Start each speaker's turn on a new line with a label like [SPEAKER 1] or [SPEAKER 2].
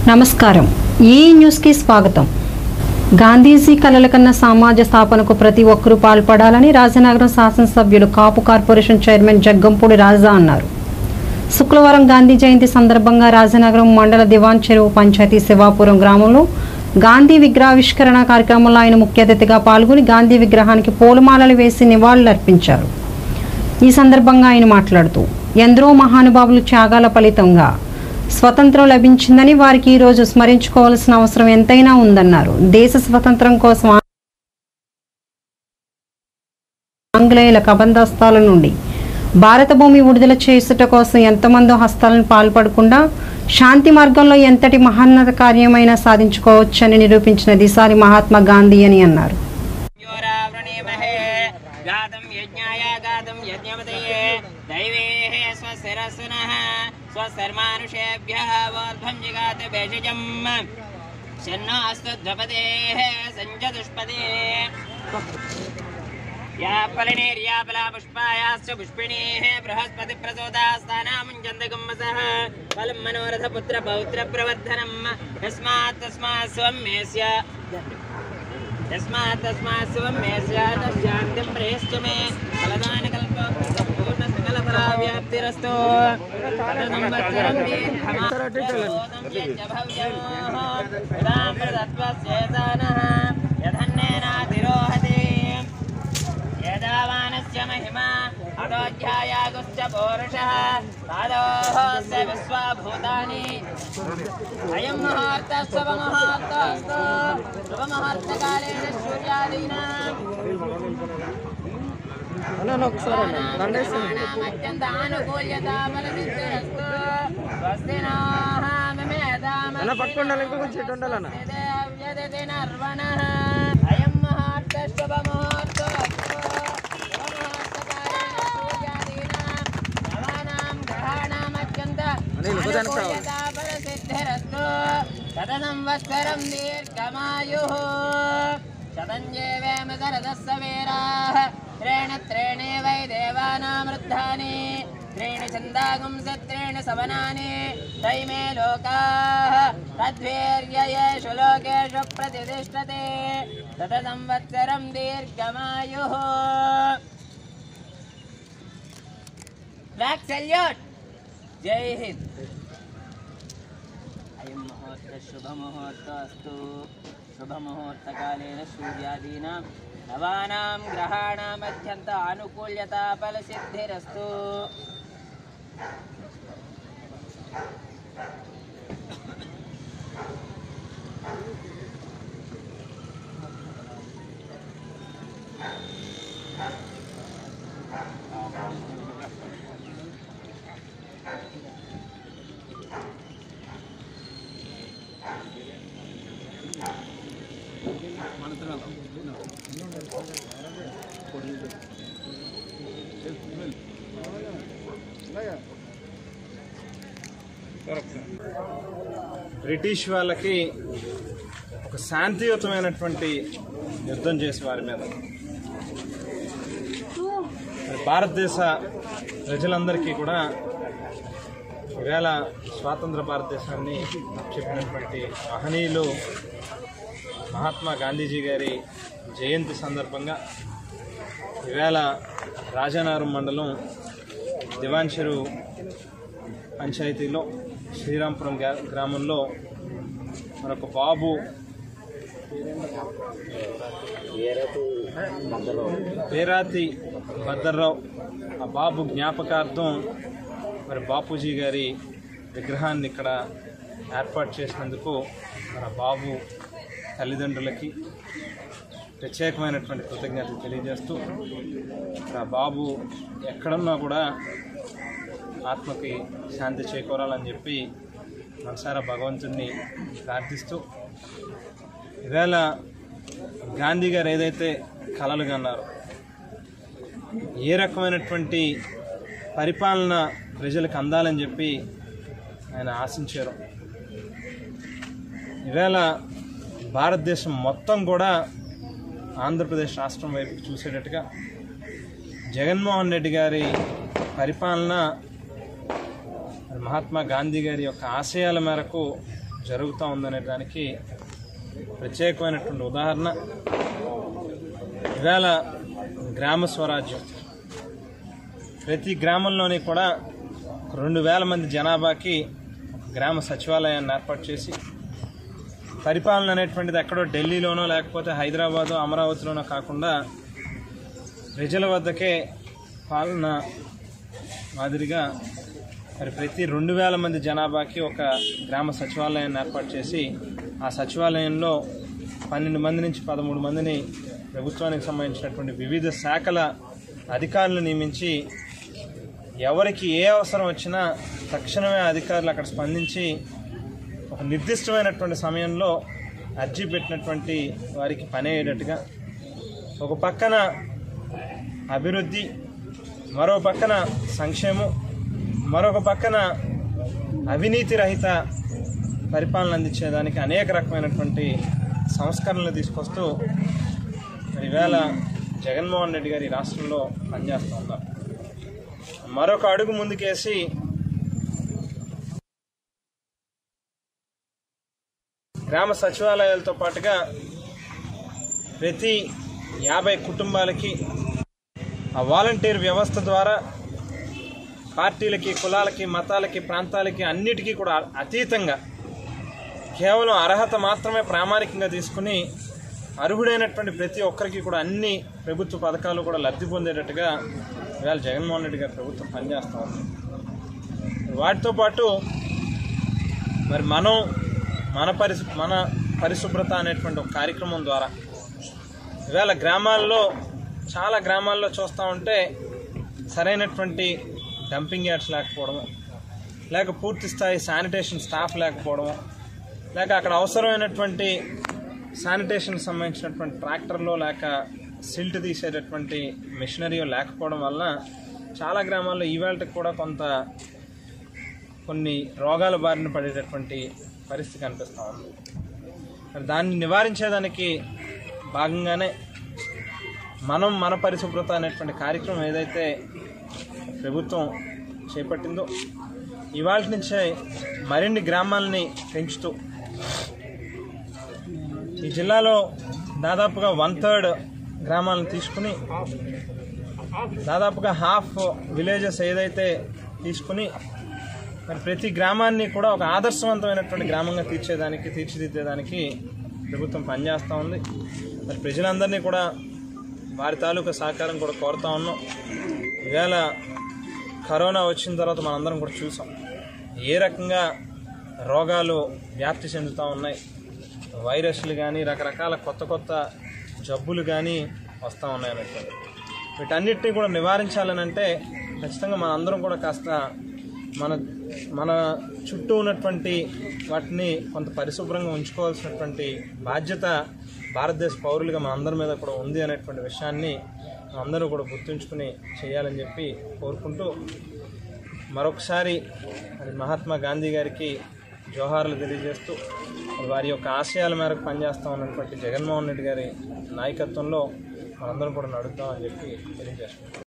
[SPEAKER 1] నమస్కారం ఈ న్యూస్కి స్వాగతం గాంధీజీ కలల కన్నా సమాజ స్థాపనకు ప్రతి ఒక్కరూ పాల్పడాలని రాజనగరం శాసనసభ్యులు కాపు కార్పొరేషన్ చైర్మన్ జగ్గంపూడి రాజా అన్నారు శుక్రవారం గాంధీ జయంతి సందర్భంగా రాజనగరం మండల దివాన్ చెరువు పంచాయతీ శివాపురం గ్రామంలో గాంధీ విగ్రహావిష్కరణ కార్యక్రమంలో ఆయన ముఖ్య అతిథిగా పాల్గొని గాంధీ విగ్రహానికి పూలమాలలు వేసి నివాళులర్పించారు ఈ సందర్భంగా ఆయన మాట్లాడుతూ ఎందరో మహానుభావులు త్యాగాల ఫలితంగా స్వతంత్రం లభించిందని వారికి ఈ రోజు స్మరించుకోవాల్సిన అవసరం ఎంతైనా ఉందన్నారు దేశ స్వతంత్రం కోసం ఆంగ్లేయుల కబంధస్తాల నుండి భారత భూమి విడుదల చేసుట కోసం ఎంతమందో హస్తాలను పాల్పడకుండా శాంతి మార్గంలో ఎంతటి మహోన్నత కార్యమైనా సాధించుకోవచ్చని నిరూపించిన దిశారి మహాత్మా గాంధీ అని అన్నారు
[SPEAKER 2] योरावृणीमहे गातुं यज्ञाय गातुं यज्ञपतये दैवेः स्वस्तिरस्सुनः स्वस्तिर्मानुषेभ्यः वोर्ध्वं जिगात भेषजम् शन्नो अस्तु द्वपदेः सञ्जदुष्पदे या फलिनीर्या फला पुष्पायाश्च पुष्पिणीः बृहस्पति प्रचोदास्तानामुञ्जन्तगम्मसः फलं मनोरथपुत्रपौत्रप्रवर्धनम् यस्मात् तस्मात् स्वं मेस्य यस्मात् तस्मात् शिवं मे स्यात् शान्तिं प्रेश्च मे फलदानकल्पपूर्णसकलफलाव्याप्तिरस्तु तदसंवत्सरं दीर्घमासोदं यच्च भव्योः यदां प्रदत्त्वस्येतानः यधन्नेनातिरोहति यदावानस्य महिमा अदोऽध्यायागुश्च पौरुषः पादोः विश्वाभूतानि अयं मुहूर्तः शुभमुहूर्तोऽस्तु शुभमुहूर्तकालेन सूर्यादीनाम् अत्यन्त आनुकूल्यता बलसिद्धिरस्तु स्वस्ति नः ममेधाम
[SPEAKER 3] పట్టుకుండాలి ఇంకా కొంచెం ఇటు ఉండాలన్న
[SPEAKER 2] వ్యదతి నర్వణः అయం ముహూర్తः శుభముహూర్తోऽస్తు శుభముహూర్తకాలేన సూర్యాదీనాం నవానాం గ్రహాణామత్యంత
[SPEAKER 3] అనిల్, ఒకదానికి కావాలి.
[SPEAKER 2] అనుకూల్యతాబలసిద్ధిరస్తు శత సంవత్సరం దీర్ఘమాయుः శతం జీవేమ శరదస్స వీరాः త్రేణ త్రేణే వై దేవానాం వృద్ధాని त्रीणि छन्दागुंसत्रीणि सवनानि तैमे लोकाः तद्वीर्य येषु लोकेषु प्रतिष्ठते तत संवत्सरं दीर्घमायुः फ्लाग् सल्यूट् जय हिन्द अयं मुहूर्तः शुभमुहूर्तोऽस्तु शुभमुहूर्तकालेन सूर्यादीनां नवानां ग्रहाणामत्यन्त आनुकूल्यता फलसिद्धिरस्तु
[SPEAKER 4] బ్రిటిష్ వాళ్ళకి ఒక శాంతియుతమైనటువంటి యుద్ధం చేసి వారి మీద మరి భారతదేశ ప్రజలందరికీ కూడా ఈవేళ స్వాతంత్ర భారతదేశాన్ని చెప్పినటువంటి మహనీయులు మహాత్మా గాంధీజీ గారి జయంతి సందర్భంగా ఈవేళ రాజానగరం మండలం దివాన్ చెరువు పంచాయతీలో శ్రీరాంపురం గ్రా- గ్రామంలో మరొక బాబు పేరాతి భద్రరావు ఆ బాబు జ్ఞాపకార్థం మరి బాపూజీ గారి విగ్రహాన్ని ఇక్కడ ఏర్పాటు చేసినందుకు మన బాబు తల్లిదండ్రులకి ప్రత్యేకమైనటువంటి కృతజ్ఞతలు తెలియజేస్తూ మరి ఆ బాబు ఎక్కడున్నా కూడా ఆత్మకి శాంతి చేకూరాలని చెప్పి మనసారా భగవంతుణ్ణి ప్రార్థిస్తూ ఈవేళ గాంధీ గారు ఏదైతే కలలు కన్నారో ఏ రకమైనటువంటి పరిపాలన ప్రజలకు అందాలని చెప్పి ఆయన ఆశించారు ఈవేళ భారతదేశం మొత్తం కూడా ఆంధ్రప్రదేశ్ రాష్ట్రం వైపు చూసేటట్టుగా జగన్మోహన్ రెడ్డి గారి పరిపాలన మరి మహాత్మా గాంధీ గారి యొక్క ఆశయాల మేరకు జరుగుతూ ఉందనే దానికి ప్రత్యేకమైనటువంటి ఉదాహరణ ఇవాళ గ్రామ స్వరాజ్యం ప్రతి గ్రామంలోని కూడా రెండు వేల మంది జనాభాకి గ్రామ సచివాలయాన్ని ఏర్పాటు చేసి పరిపాలన అనేటువంటిది ఎక్కడో ఢిల్లీలోనో లేకపోతే హైదరాబాదు అమరావతిలోనో కాకుండా ప్రజల వద్దకే పాలన మాదిరిగా మరి ప్రతి రెండు వేల మంది జనాభాకి ఒక గ్రామ సచివాలయాన్ని ఏర్పాటు చేసి ఆ సచివాలయంలో పన్నెండు మంది నుంచి పదమూడు మందిని ప్రభుత్వానికి సంబంధించినటువంటి వివిధ శాఖల అధికారులు నియమించి ఎవరికి ఏ అవసరం వచ్చినా తక్షణమే అధికారులు అక్కడ స్పందించి ఒక నిర్దిష్టమైనటువంటి సమయంలో అర్జీ పెట్టినటువంటి వారికి పని అయ్యేటట్టుగా ఒక పక్కన అభివృద్ధి మరో పక్కన సంక్షేమం మరొక పక్కన అవినీతి రహిత పరిపాలన అందించేదానికి అనేక రకమైనటువంటి సంస్కరణలు తీసుకొస్తూ మరి ఈవేళ జగన్మోహన్ రెడ్డి గారి రాష్ట్రంలో పనిచేస్తూ ఉన్నారు మరొక అడుగు ముందుకేసి గ్రామ సచివాలయాలతో పాటుగా ప్రతి యాభై కుటుంబాలకి ఆ వాలంటీర్ వ్యవస్థ ద్వారా పార్టీలకి కులాలకి మతాలకి ప్రాంతాలకి అన్నిటికీ కూడా అతీతంగా కేవలం అర్హత మాత్రమే ప్రామాణికంగా తీసుకుని అర్హుడైనటువంటి ప్రతి ఒక్కరికి కూడా అన్ని ప్రభుత్వ పథకాలు కూడా లబ్ధి పొందేటట్టుగా ఇవాళ జగన్మోహన్ రెడ్డి గారి ప్రభుత్వం పనిచేస్తూ ఉంది వాటితో పాటు మరి మనం మన పరిశు మన పరిశుభ్రత అనేటువంటి ఒక కార్యక్రమం ద్వారా ఇవాళ గ్రామాల్లో చాలా గ్రామాల్లో చూస్తూ ఉంటే సరైనటువంటి డంపింగ్ యార్డ్స్ లేకపోవడము లేక పూర్తి స్థాయి శానిటేషన్ స్టాఫ్ లేకపోవడము లేక అక్కడ అవసరమైనటువంటి శానిటేషన్కి సంబంధించినటువంటి ట్రాక్టర్లో లేక సిల్ట్ తీసేటటువంటి మిషనరీ లేకపోవడం వలన చాలా గ్రామాల్లో ఈవేళకి కూడా కొంత కొన్ని రోగాల బారిన పడేటటువంటి పరిస్థితి కనిపిస్తూ ఉంది మరి దాన్ని నివారించేదానికి భాగంగానే మనం మన పరిశుభ్రత అనేటువంటి కార్యక్రమం ఏదైతే ప్రభుత్వం చేపట్టిందో ఇవాళ నుంచే మరిన్ని గ్రామాలని పెంచుతూ ఈ జిల్లాలో దాదాపుగా వన్ థర్డ్ గ్రామాలను తీసుకుని దాదాపుగా హాఫ్ విలేజెస్ ఏదైతే తీసుకుని మరి ప్రతి గ్రామాన్ని కూడా ఒక ఆదర్శవంతమైనటువంటి గ్రామంగా తీర్చేదానికి తీర్చిదిద్దేదానికి ప్రభుత్వం పనిచేస్తూ ఉంది మరి ప్రజలందరినీ కూడా వారి తాలూకా సహకారం కూడా కోరుతా ఉన్నాం ఈవేళ కరోనా వచ్చిన తర్వాత మనందరం కూడా చూసాం ఏ రకంగా రోగాలు వ్యాప్తి చెందుతూ ఉన్నాయి వైరస్లు కానీ రకరకాల కొత్త కొత్త జబ్బులు కానీ వస్తూ ఉన్నాయి అనేటువంటి వీటన్నిటిని కూడా నివారించాలని అంటే ఖచ్చితంగా మన అందరం కూడా కాస్త మన మన చుట్టూ ఉన్నటువంటి వాటిని కొంత పరిశుభ్రంగా ఉంచుకోవాల్సినటువంటి బాధ్యత భారతదేశ పౌరులుగా మన అందరి మీద కూడా ఉంది అనేటువంటి విషయాన్ని అందరూ కూడా గుర్తుంచుకుని చేయాలని చెప్పి కోరుకుంటూ మరొకసారి మరి మహాత్మా గాంధీ గారికి జోహార్లు తెలియజేస్తూ వారి యొక్క ఆశయాల మేరకు పనిచేస్తా ఉన్నటువంటి జగన్మోహన్ రెడ్డి గారి నాయకత్వంలో మనందరం కూడా నడుద్దామని చెప్పి తెలియజేస్తున్నాం